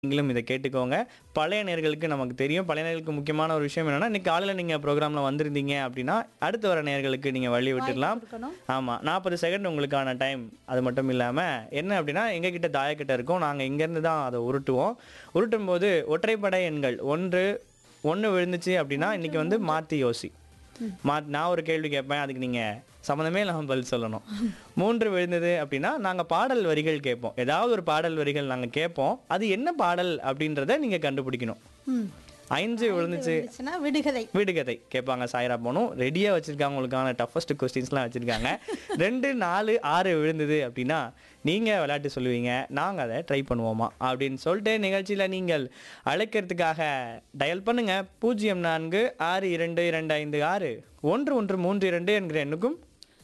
நீங்களும் இதை கேட்டுக்கோங்க பழைய நேர்களுக்கு நமக்கு தெரியும் பழைய நேர்களுக்கு முக்கியமான ஒரு விஷயம் என்னன்னா இன்னைக்கு காலையில் நீங்கள் ப்ரோக்ராமில் வந்திருந்தீங்க அப்படின்னா அடுத்து வர நேர்களுக்கு நீங்கள் வழி விட்டுடலாம் கொடுக்கணும் ஆமாம் நாற்பது செகண்ட் உங்களுக்கான டைம் அது மட்டும் இல்லாமல் என்ன அப்படின்னா எங்ககிட்ட தாயக்கிட்ட இருக்கும் நாங்கள் இங்கேருந்து தான் அதை உருட்டுவோம் உருட்டும் போது ஒற்றைப்படை எண்கள் ஒன்று ஒன்று விழுந்துச்சு அப்படின்னா இன்னைக்கு வந்து மாற்றி யோசி மா நான் ஒரு கேள்வி கேட்பேன் அதுக்கு நீங்கள் சம்மந்தமே இல்லாமல் பதில் சொல்லணும் மூன்று விழுந்தது அப்படின்னா நாங்கள் பாடல் வரிகள் கேட்போம் ஏதாவது ஒரு பாடல் வரிகள் நாங்கள் கேட்போம் அது என்ன பாடல் அப்படின்றத நீங்கள் கண்டுபிடிக்கணும் ம் ஐந்து விழுந்துச்சு இருந்துச்சுன்னா விடுகதை வீடுகதை கேட்பாங்க சாய்ரா போனும் ரெடியாக வச்சுருக்காங்க உங்களுக்கான டஃபஸ்ட் கொஸ்டின்ஸ்லாம் வச்சுருக்காங்க ரெண்டு நாலு ஆறு விழுந்தது அப்படின்னா நீங்கள் விளையாட்டு சொல்லுவீங்க நாங்கள் அதை ட்ரை பண்ணுவோமா அப்படின்னு சொல்லிட்டு நிகழ்ச்சியில் நீங்கள் அழைக்கிறதுக்காக டயல் பண்ணுங்க பூஜ்ஜியம் நான்கு ஆறு இரண்டு இரண்டு ஐந்து ஆறு ஒன்று ஒன்று மூன்று இரண்டு என்கிற எண்ணுக்கும்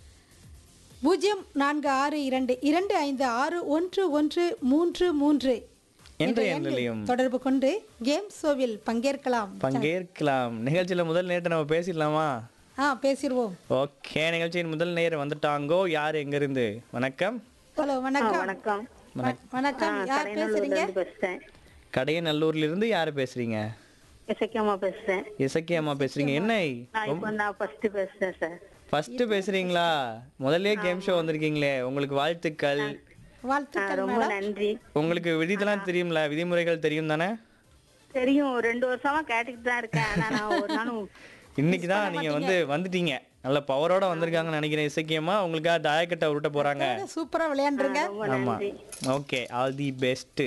பூஜ்ஜியம் நான்கு ஆறு இரண்டு இரண்டு ஐந்து ஆறு ஒன்று ஒன்று மூன்று மூன்று என்ற என்ற எண்ணிலையும் தொடர்பு கொண்டு கேம் ஷோவில் பங்கேற்கலாம் பங்கேற்கலாம் நிகழ்ச்சியில் முதல் நேரத்தை நம்ம பேசிடலாமா ஆ பேசிடுவோம் ஓகே நிகழ்ச்சியின் முதல் நேரம் வந்துட்டாங்கோ யார் எங்கேருந்து வணக்கம் ஹலோ வணக்கம் வணக்கம் வ- வணக்கம் யார் பேசுறீங்க இருந்து பேசுறேன் கடையநல்லூர்லேருந்து யார் பேசுகிறீங்க இசக்கியம்மா பேசுறேன் இசக்கி அம்மா பேசுறீங்க என்ன நான் இப்போ நான் ஃபர்ஸ்ட் பேசுறேன் சார் ஃபர்ஸ்ட் பேசுறீங்களா முதல்லயே கேம் ஷோ வந்திருக்கீங்களே உங்களுக்கு வாழ்த்துக்கள் வாழ்த்துக்கள் ரொம்ப நன்றி உங்களுக்கு விதிதெல்லாம் தெரியும்ல விதிமுறைகள் தெரியும் தானே தெரியும் ரெண்டு வருஷமா கேட்டுக்கிட்டு தான் இருக்கேன் ஆனா நான் ஒரு நாளும் இன்னைக்கு தான் நீங்க வந்து வந்துட்டீங்க நல்ல பவரோட வந்திருக்காங்கன்னு நினைக்கிறேன் இசக்கியம்மா உங்களுக்காக தாயக்கட்டை உருட்ட போறாங்க சூப்பரா விளையாண்டுருங்க ரொம்ப ஆமா நன்றி ஓகே ஆல் தி பெஸ்ட்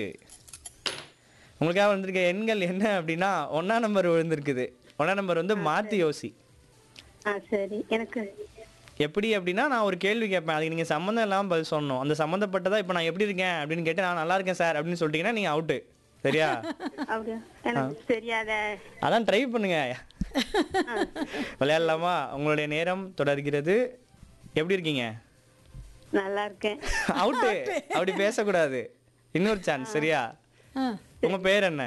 உங்களுக்காக வந்திருக்க எண்கள் என்ன அப்படின்னா ஒன்னா நம்பர் விழுந்திருக்குது ஒன்னா நம்பர் வந்து மாத்தி யோசி ஆ சரி எனக்கு எப்படி அப்படின்னா நான் ஒரு கேள்வி கேட்பேன் அதுக்கு நீங்கள் சம்மந்தம் இல்லாமல் பதில் சொல்லணும் அந்த சம்மந்தப்பட்டதா இப்போ நான் எப்படி இருக்கேன் அப்படின்னு கேட்டு நான் நல்லா இருக்கேன் சார் அப்படின்னு சொல்லிட்டீங்கன்னா நீங்கள் அவுட்டு சரியா அப்படியா எனக்கு தெரியாத அதான் ட்ரை பண்ணுங்க விளையாடலாமா உங்களுடைய நேரம் தொடர்கிறது எப்படி இருக்கீங்க நல்லா இருக்கேன் அவுட்டு அப்படி பேசக்கூடாது இன்னொரு சான்ஸ் சரியா ஆ உங்க பேர் என்ன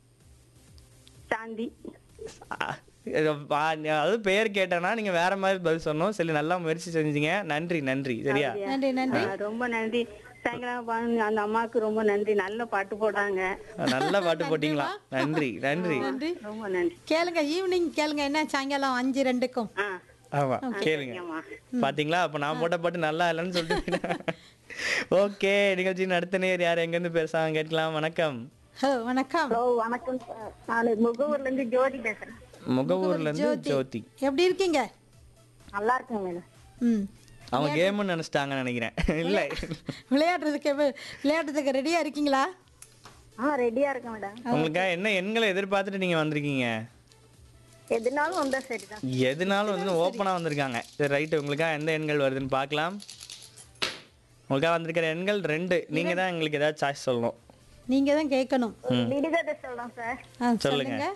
சாந்தி அ, இது பா- அதாவது பேர் கேட்டேன்னா நீங்க வேற மாதிரி பதில் சொல்லணும் சரி நல்லா முயற்சி செஞ்சீங்க நன்றி நன்றி சரியா நன்றி நன்றி ஆ, ரொம்ப நன்றி சாயங்காலம் பாருங்க, அந்த அம்மாவுக்கு ரொம்ப நன்றி நல்ல பாட்டு போடுறாங்க நல்ல பாட்டு போட்டீங்களா நன்றி நன்றி நன்றி ரொம்ப நன்றி கேளுங்க ஈவினிங் கேளுங்க என்ன சாயங்காலம் அஞ்சு ரெண்டுக்கும் ஆ ஆமா கேளுங்க சரிம்மா. பாத்தீங்களா அப்ப நான் போட்ட பாட்டு நல்லா இல்லைன்னு சொல்லிட்டு ஓகே நிகழ்ச்சியின் அடுத்த நேர் யார் எங்க இருந்து பேசுறாங்க கேட்கலாம் வணக்கம் ஹலோ வணக்கம் ஹலோ வணக்கம் சார் நான் முகூர்ல இருந்து ஜோதி பேசுறேன் முகவூர்ல இருந்து ஜோதி எப்படி இருக்கீங்க நல்லா இருக்கேன் மேடம் ம் அவங்க கேம்னு நினைச்சிட்டாங்கன்னு நினைக்கிறேன் இல்ல விளையாடுறதுக்கு எவ்வ- விளையாடுறதுக்கு ரெடியா இருக்கீங்களா ஆ ரெடியா இருக்கேன் மேடம் உங்களுக்காக என்ன எண்களை எதிர்பார்த்துட்டு நீங்க வந்திருக்கீங்க எதுனாலும் வந்தா சரிதான் எதுனாலும் வந்து ஓப்பனா வந்திருக்காங்க சரி ரைட்டு உங்களுக்காக எந்த எண்கள் வருதுன்னு பார்க்கலாம் உங்களுக்காக வந்திருக்கிற எண்கள் ரெண்டு நீங்க தான் எங்களுக்கு ஏதாவது சாய்ஸ் சொல்லணும் நீங்க தான் கேட்கணும் விடுகதை சொல்றோம் சார் ஆ, சொல்லுங்க. சொல்லுங்க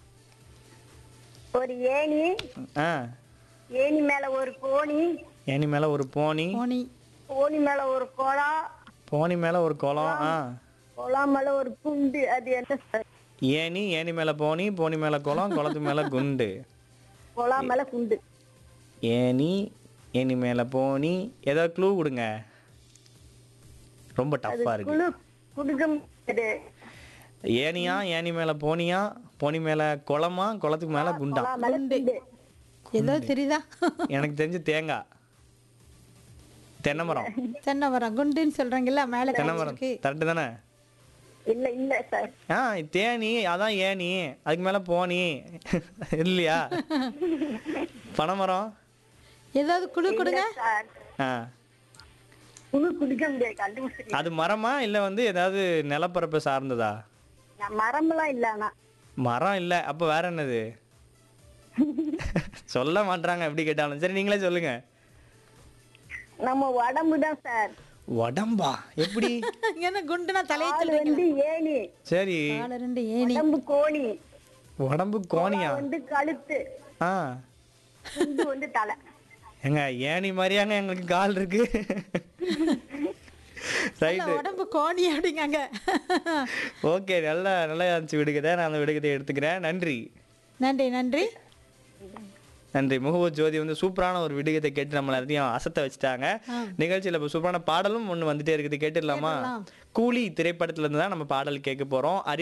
ஒரு ஏணி ஆ ஏணி மேல ஒரு கோணி ஏனி மேல ஒரு போனி போனி கோணி மேல ஒரு குளா போனி மேல ஒரு குளம் ஆ குளம் மேல ஒரு குண்டு அது என்ன சார் ஏனி ஏனி மேல போனி போனி மேல குளம் குளத்து மேல குண்டு குளம் மேல குண்டு ஏனி ஏனி மேல போனி ஏதாவது க்ளூ கொடுங்க ரொம்ப டஃப்பா இருக்கு குழு குடுக்கம் இது ஏனியா ஏனி மேல போனியா போனி மேல குளமா குளத்துக்கு மேல குண்டா குளம் மேல குண்டு ஏதோ தெரியுதா எனக்கு தெரிஞ்சு தேங்காய் தென்னை மரம் தென்னை மரம் குண்டுன்னு சொல்றாங்கல்ல மேல தென்னை மரம் இருக்கு கரெக்டு தானே இல்ல இல்ல சார் ஆ தேனி அதான் ஏனி அதுக்கு மேல போனி இல்லையா பனைமரம் ஏதாவது குழு கொடுங்க சார் ஆ குழு குடிக்க முடியாது கண்டுபிடிச்சிருக்கேன் அது மரமா இல்ல வந்து ஏதாவது நிலப்பரப்பு சார்ந்ததா மரமெல்லாம் இல்ல ஆனா மரம் இல்ல அப்ப வேற என்னது சொல்ல மாட்றாங்க எப்படி கேட்டாலும் சரி நீங்களே சொல்லுங்க நம்ம உடம்பு தான் சார் உடம்பா எப்படி என்ன குண்டுனா தலையை ஆள் வந்து ஏணி சரி கால ரெண்டு ஏணி உடம்பு கோணி உடம்பு கோணியா வந்து கழுத்து ஆ குண்டு வந்து தலை ஏங்க ஏணி மாதிரியாங்க எங்களுக்கு கால் இருக்கு ரைட்டு உடம்பு கோணி அப்படிங்காங்க ஓகே நல்லா நல்லா இருந்துச்சு விடுகதை நான் அந்த விடுகதை எடுத்துக்கிறேன் நன்றி நன்றி நன்றி நன்றி முகவு ஜோதி வந்து சூப்பரான ஒரு விடுகதை கேட்டு நம்மள எல்லாத்தையும் அசத்த வச்சுட்டாங்க நிகழ்ச்சியில இப்போ சூப்பரான பாடலும் ஒன்று வந்துட்டே இருக்குது கேட்டுடலாமா கேட்டுடலாம். கூலி திரைப்படத்துல இருந்து தான் நம்ம பாடல் கேட்க போறோம் அறிவு